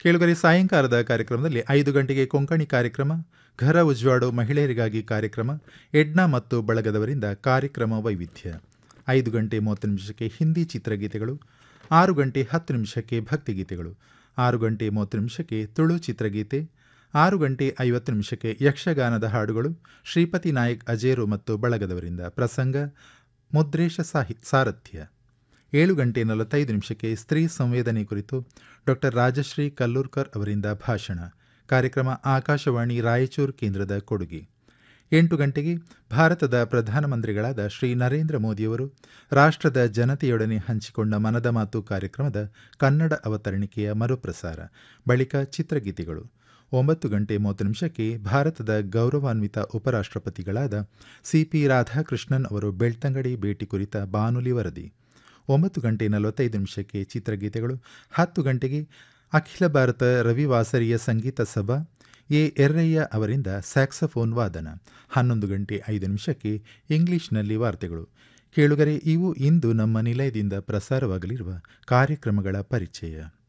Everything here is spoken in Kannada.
ಕೇಳುಗರೆ ಸಾಯಂಕಾಲದ ಕಾರ್ಯಕ್ರಮದಲ್ಲಿ ಐದು ಗಂಟೆಗೆ ಕೊಂಕಣಿ ಕಾರ್ಯಕ್ರಮ ಘರ ಉಜ್ವಾಡು ಮಹಿಳೆಯರಿಗಾಗಿ ಕಾರ್ಯಕ್ರಮ ಎಡ್ನಾ ಮತ್ತು ಬಳಗದವರಿಂದ ಕಾರ್ಯಕ್ರಮ ವೈವಿಧ್ಯ ಐದು ಗಂಟೆ ಮೂವತ್ತು ನಿಮಿಷಕ್ಕೆ ಹಿಂದಿ ಚಿತ್ರಗೀತೆಗಳು ಆರು ಗಂಟೆ ಹತ್ತು ನಿಮಿಷಕ್ಕೆ ಭಕ್ತಿಗೀತೆಗಳು ಆರು ಗಂಟೆ ಮೂವತ್ತು ನಿಮಿಷಕ್ಕೆ ತುಳು ಚಿತ್ರಗೀತೆ ಆರು ಗಂಟೆ ಐವತ್ತು ನಿಮಿಷಕ್ಕೆ ಯಕ್ಷಗಾನದ ಹಾಡುಗಳು ಶ್ರೀಪತಿ ನಾಯಕ್ ಅಜೇರು ಮತ್ತು ಬಳಗದವರಿಂದ ಪ್ರಸಂಗ ಮುದ್ರೇಶ ಸಾಹಿ ಸಾರಥ್ಯ ಏಳು ಗಂಟೆ ನಲವತ್ತೈದು ನಿಮಿಷಕ್ಕೆ ಸ್ತ್ರೀ ಸಂವೇದನೆ ಕುರಿತು ಡಾಕ್ಟರ್ ರಾಜಶ್ರೀ ಕಲ್ಲೂರ್ಕರ್ ಅವರಿಂದ ಭಾಷಣ ಕಾರ್ಯಕ್ರಮ ಆಕಾಶವಾಣಿ ರಾಯಚೂರು ಕೇಂದ್ರದ ಕೊಡುಗೆ ಎಂಟು ಗಂಟೆಗೆ ಭಾರತದ ಪ್ರಧಾನಮಂತ್ರಿಗಳಾದ ಶ್ರೀ ನರೇಂದ್ರ ಮೋದಿಯವರು ರಾಷ್ಟ್ರದ ಜನತೆಯೊಡನೆ ಹಂಚಿಕೊಂಡ ಮನದ ಮಾತು ಕಾರ್ಯಕ್ರಮದ ಕನ್ನಡ ಅವತರಣಿಕೆಯ ಮರುಪ್ರಸಾರ ಬಳಿಕ ಚಿತ್ರಗೀತೆಗಳು ಒಂಬತ್ತು ಗಂಟೆ ಮೂವತ್ತು ನಿಮಿಷಕ್ಕೆ ಭಾರತದ ಗೌರವಾನ್ವಿತ ಉಪರಾಷ್ಟ್ರಪತಿಗಳಾದ ಸಿಪಿ ರಾಧಾಕೃಷ್ಣನ್ ಅವರು ಬೆಳ್ತಂಗಡಿ ಭೇಟಿ ಕುರಿತ ಬಾನುಲಿ ವರದಿ ಒಂಬತ್ತು ಗಂಟೆ ನಲವತ್ತೈದು ನಿಮಿಷಕ್ಕೆ ಚಿತ್ರಗೀತೆಗಳು ಹತ್ತು ಗಂಟೆಗೆ ಅಖಿಲ ಭಾರತ ರವಿವಾಸರಿಯ ಸಂಗೀತ ಸಭಾ ಎ ಎರ್ರಯ್ಯ ಅವರಿಂದ ಸ್ಯಾಕ್ಸಫೋನ್ ವಾದನ ಹನ್ನೊಂದು ಗಂಟೆ ಐದು ನಿಮಿಷಕ್ಕೆ ಇಂಗ್ಲಿಷ್ನಲ್ಲಿ ವಾರ್ತೆಗಳು ಕೇಳುಗರೆ ಇವು ಇಂದು ನಮ್ಮ ನಿಲಯದಿಂದ ಪ್ರಸಾರವಾಗಲಿರುವ ಕಾರ್ಯಕ್ರಮಗಳ ಪರಿಚಯ